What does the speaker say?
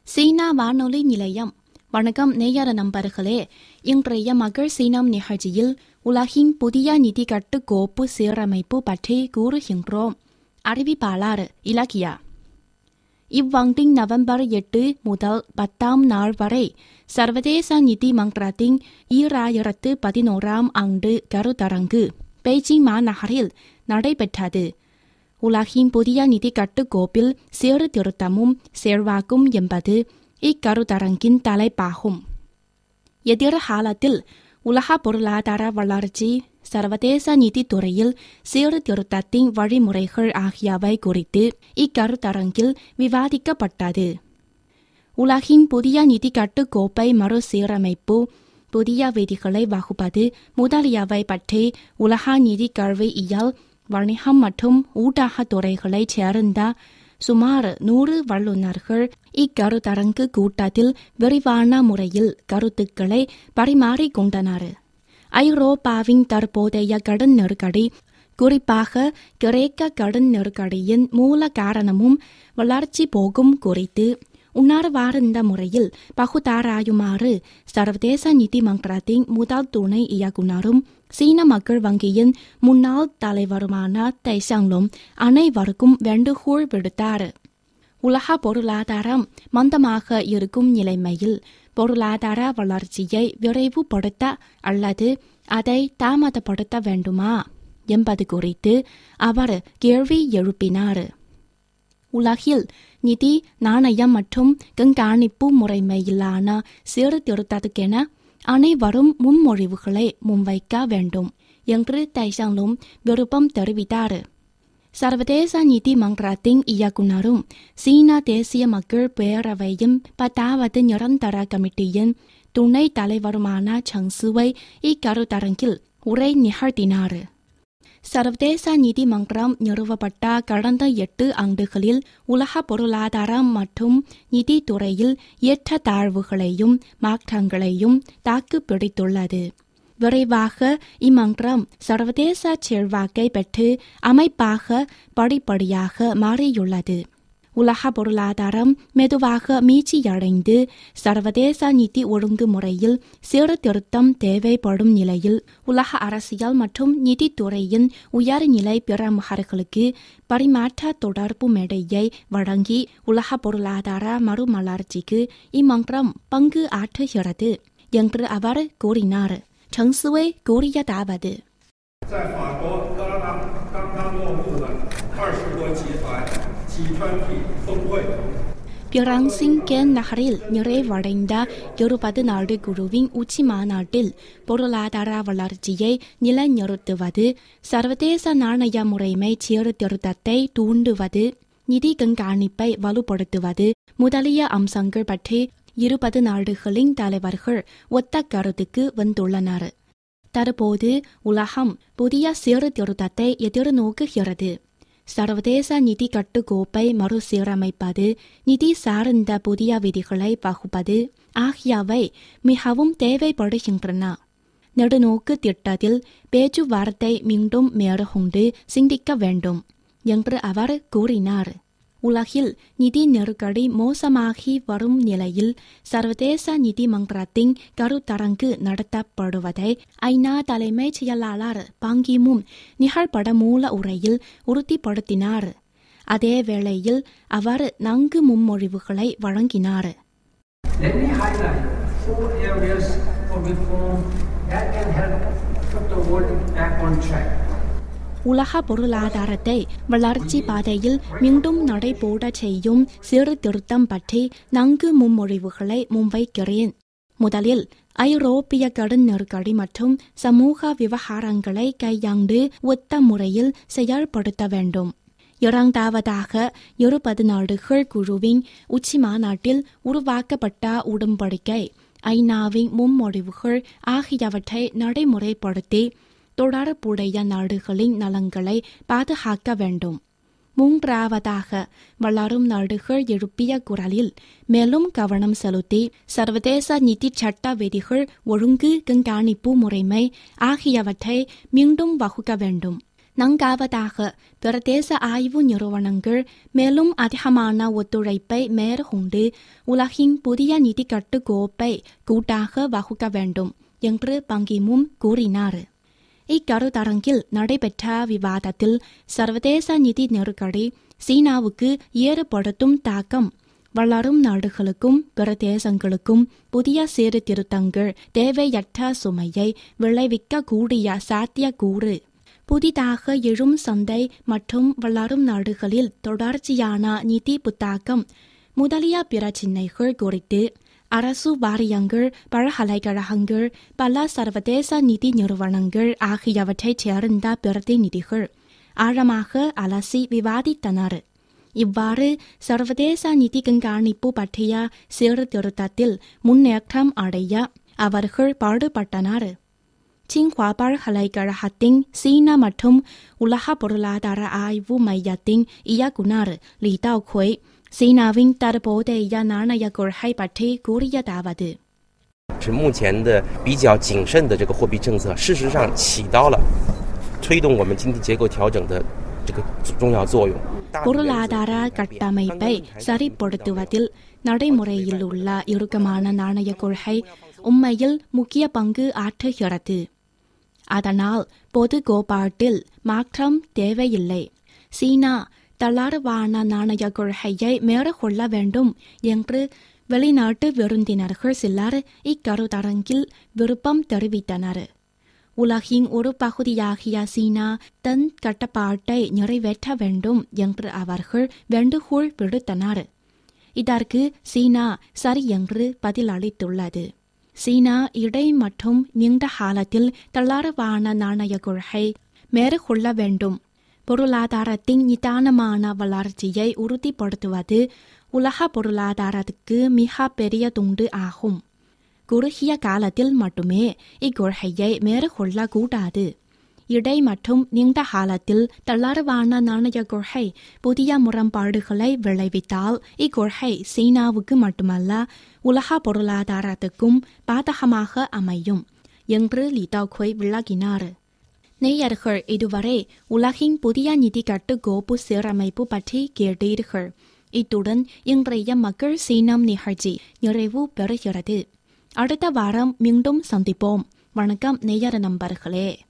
சீனா வானொலி நிலையம் வணக்கம் நேயர நண்பர்களே இன்றைய மகள் சீனம் நிகழ்ச்சியில் உலகின் புதிய நிதி கட்டுக்கோப்பு சீரமைப்பு பற்றி கூறுகின்றோம் அறிவிப்பாளர் இலக்கியா இவ்வாண்டின் நவம்பர் எட்டு முதல் பத்தாம் நாள் வரை சர்வதேச நிதி மன்றத்தின் ஈராயிரத்து பதினோராம் ஆண்டு கருத்தரங்கு பெய்ஜிங் மாநகரில் நடைபெற்றது உலகின் புதிய நிதி கட்டுக்கோப்பில் சீர்திருத்தமும் செல்வாக்கும் என்பது இக்கருத்தரங்கின் தலைப்பாகும் எதிர்காலத்தில் உலக பொருளாதார வளர்ச்சி சர்வதேச நிதித்துறையில் சீர்திருத்தத்தின் வழிமுறைகள் ஆகியவை குறித்து இக்கருத்தரங்கில் விவாதிக்கப்பட்டது உலகின் புதிய நிதி கட்டுக்கோப்பை மறுசீரமைப்பு புதிய விதிகளை வகுப்பது முதலியவை பற்றி உலக நிதி கல்வியியல் வணிகம் மற்றும் ஊடகத் துறைகளைச் சேர்ந்த சுமார் நூறு வல்லுநர்கள் இக்கருத்தரங்கு கூட்டத்தில் விரிவான முறையில் கருத்துக்களை பரிமாறிக்கொண்டனர் ஐரோப்பாவின் தற்போதைய கடன் நெருக்கடி குறிப்பாக கிரேக்க கடன் நெருக்கடியின் மூல காரணமும் வளர்ச்சி போகும் குறித்து உணர்வார்ந்த முறையில் பகுதாராயுமாறு சர்வதேச நிதி மன்றத்தின் முதல் துணை இயக்குநரும் சீன மக்கள் வங்கியின் முன்னாள் தலைவருமான தைசாங்லும் அனைவருக்கும் வேண்டுகோள் விடுத்தார் உலக பொருளாதாரம் மந்தமாக இருக்கும் நிலைமையில் பொருளாதார வளர்ச்சியை விரைவுபடுத்த அல்லது அதை தாமதப்படுத்த வேண்டுமா என்பது குறித்து அவர் கேள்வி எழுப்பினார் உலகில் நிதி நாணயம் மற்றும் கண்காணிப்பு முறைமையிலான சீர்திருத்தத்துக்கென அனைவரும் முன்மொழிவுகளை முன்வைக்க வேண்டும் என்று தைசாங்லும் விருப்பம் தெரிவித்தார் சர்வதேச நிதி மன்றத்தின் இயக்குநரும் சீனா தேசிய மக்கள் பேரவையின் பத்தாவது நிரந்தர கமிட்டியின் துணை தலைவருமான சங் சுவை இக்கருத்தரங்கில் உரை நிகழ்த்தினார் சர்வதேச நிதி மன்றம் நிறுவப்பட்ட கடந்த எட்டு ஆண்டுகளில் உலக பொருளாதாரம் மற்றும் நிதித்துறையில் ஏற்றத்தாழ்வுகளையும் மாற்றங்களையும் தாக்குப்பிடித்துள்ளது விரைவாக இம்மன்றம் சர்வதேச செல்வாக்கை பெற்று அமைப்பாக படிப்படியாக மாறியுள்ளது உலக பொருளாதாரம் மெதுவாக மீட்சியடைந்து சர்வதேச நிதி ஒழுங்குமுறையில் சீர்திருத்தம் தேவைப்படும் நிலையில் உலக அரசியல் மற்றும் நிதித்துறையின் உயர்நிலை பிரமுகர்களுக்கு பரிமாற்ற தொடர்பு மேடையை வழங்கி உலக பொருளாதார மறுமலர்ச்சிக்கு இம்மன்றம் பங்கு ஆற்றுகிறது என்று அவர் கூறினார் 陈思威கூறியதாவது 在法国格拉纳刚刚落幕的二十国集团集团体峰会， பிரான்சிங்கேன் நகரில் நிறைவடைந்த இருபது நாடு குழுவின் உச்சி மாநாட்டில் பொருளாதார வளர்ச்சியை நிலைநிறுத்துவது சர்வதேச நாணய முறைமை சீர்திருத்தத்தை தூண்டுவது நிதி கண்காணிப்பை வலுப்படுத்துவது முதலிய அம்சங்கள் பற்றி இருபது நாடுகளின் தலைவர்கள் ஒத்த கருத்துக்கு வந்துள்ளனர் தற்போது உலகம் புதிய சீர்திருத்தத்தை எதிர்நோக்குகிறது சர்வதேச நிதி கட்டுக்கோப்பை மறுசீரமைப்பது நிதி சார்ந்த புதிய விதிகளை வகுப்பது ஆகியவை மிகவும் தேவைப்படுகின்றன நெடுநோக்கு திட்டத்தில் பேச்சுவார்த்தை மீண்டும் மேற்கொண்டு சிந்திக்க வேண்டும் என்று அவர் கூறினார் உலகில் நிதி நெருக்கடி மோசமாகி வரும் நிலையில் சர்வதேச நிதி மன்றத்தின் கருத்தரங்கு நடத்தப்படுவதை ஐநா தலைமைச் செயலாளர் பாங்கிமும் நிகழ்பட மூல உரையில் உறுதிப்படுத்தினார் அதே வேளையில் அவர் நான்கு முன்மொழிவுகளை வழங்கினார் Let me highlight four areas for reform that can help put the world back on track. உலக பொருளாதாரத்தை வளர்ச்சி பாதையில் மீண்டும் நடைபோடச் செய்யும் சீர்திருத்தம் பற்றி நான்கு முன்மொழிவுகளை முன்வைக்கிறேன் முதலில் ஐரோப்பிய கடன் நெருக்கடி மற்றும் சமூக விவகாரங்களை கையாண்டு ஒத்த முறையில் செயல்படுத்த வேண்டும் இரண்டாவதாக இருபது நாடுகள் குழுவின் உச்சி மாநாட்டில் உருவாக்கப்பட்ட உடன்படிக்கை ஐநாவின் முன்மொழிவுகள் ஆகியவற்றை நடைமுறைப்படுத்தி தொடர்புடைய நாடுகளின் நலன்களை பாதுகாக்க வேண்டும் மூன்றாவதாக வளரும் நாடுகள் எழுப்பிய குரலில் மேலும் கவனம் செலுத்தி சர்வதேச நிதி சட்ட விதிகள் ஒழுங்கு கண்காணிப்பு முறைமை ஆகியவற்றை மீண்டும் வகுக்க வேண்டும் நான்காவதாக பிரதேச ஆய்வு நிறுவனங்கள் மேலும் அதிகமான ஒத்துழைப்பை மேற்கொண்டு உலகின் புதிய நிதி கட்டுக்கோப்பை கூட்டாக வகுக்க வேண்டும் என்று பங்கிமும் கூறினார் இக்கருத்தரங்கில் நடைபெற்ற விவாதத்தில் சர்வதேச நிதி நெருக்கடி சீனாவுக்கு ஏற்படுத்தும் தாக்கம் வளரும் நாடுகளுக்கும் பிரதேசங்களுக்கும் புதிய சீர்திருத்தங்கள் தேவையற்ற சுமையை விளைவிக்கக்கூடிய சாத்தியக்கூறு புதிதாக எழும் சந்தை மற்றும் வளரும் நாடுகளில் தொடர்ச்சியான நிதி புத்தாக்கம் முதலிய பிரச்சினைகள் குறித்து அரசு வாரியங்கள் பல்கலைக்கழகங்கள் பல சர்வதேச நிதி நிறுவனங்கள் ஆகியவற்றைச் சேர்ந்த பிரதிநிதிகள் ஆழமாக அலசி விவாதித்தனர் இவ்வாறு சர்வதேச நிதி கண்காணிப்பு பற்றிய சீர்திருத்தத்தில் முன்னேற்றம் அடைய அவர்கள் பாடுபட்டனர் சிங்ஹுவா பல்கலைக்கழகத்தின் சீனா மற்றும் உலக பொருளாதார ஆய்வு மையத்தின் இயக்குனர் லீ தாவ்குய் சீனாவின் தற்போதைய நாணய கொள்கை பற்றி கூறியதாவது 是目前的比较谨慎的这个货币政策，事实上起到了推动我们经济结构调整的这个重要作用。 பொருளாதார கட்டமைப்பை சரிப்படுத்துவதில் நடைமுறையில் உள்ள இறுக்கமான நாணய கொள்கை உண்மையில் முக்கிய பங்கு ஆற்றுகிறது அதனால் பொது கோபாட்டில் மாற்றம் தேவையில்லை சீனா தளர்வான நாணய கொள்கையை மேற்கொள்ள வேண்டும் என்று வெளிநாட்டு விருந்தினர்கள் சிலர் இக்கருத்தரங்கில் விருப்பம் தெரிவித்தனர் உலகின் ஒரு பகுதியாகிய சீனா தன் கட்டுப்பாட்டை நிறைவேற்ற வேண்டும் என்று அவர்கள் வேண்டுகோள் விடுத்தனர் இதற்கு சீனா சரி என்று பதிலளித்துள்ளது சீனா இடை மற்றும் நீண்ட காலத்தில் தளர்வான நாணய கொள்கை மேற்கொள்ள வேண்டும் பொருளாதாரத்தின் நிதானமான வளர்ச்சியை உறுதிப்படுத்துவது உலக பொருளாதாரத்துக்கு மிக பெரிய துண்டு ஆகும் குறுகிய காலத்தில் மட்டுமே இக்கொள்கையை மேற்கொள்ளக்கூடாது இடை மற்றும் நீண்ட காலத்தில் தளர்வான நாணய கொள்கை புதிய முரண்பாடுகளை விளைவித்தால் இக்கொள்கை சீனாவுக்கு மட்டுமல்ல உலக பொருளாதாரத்துக்கும் பாதகமாக அமையும் என்று லிதாக்வை விளக்கினார் நேயர்கள் இதுவரை உலகின் புதிய நிதி கட்டுக்கோப்பு சீரமைப்பு பற்றி கேட்டீர்கள் இத்துடன் இன்றைய மக்கள் சீனம் நிகழ்ச்சி நிறைவு பெறுகிறது அடுத்த வாரம் மீண்டும் சந்திப்போம் வணக்கம் நேயர் நண்பர்களே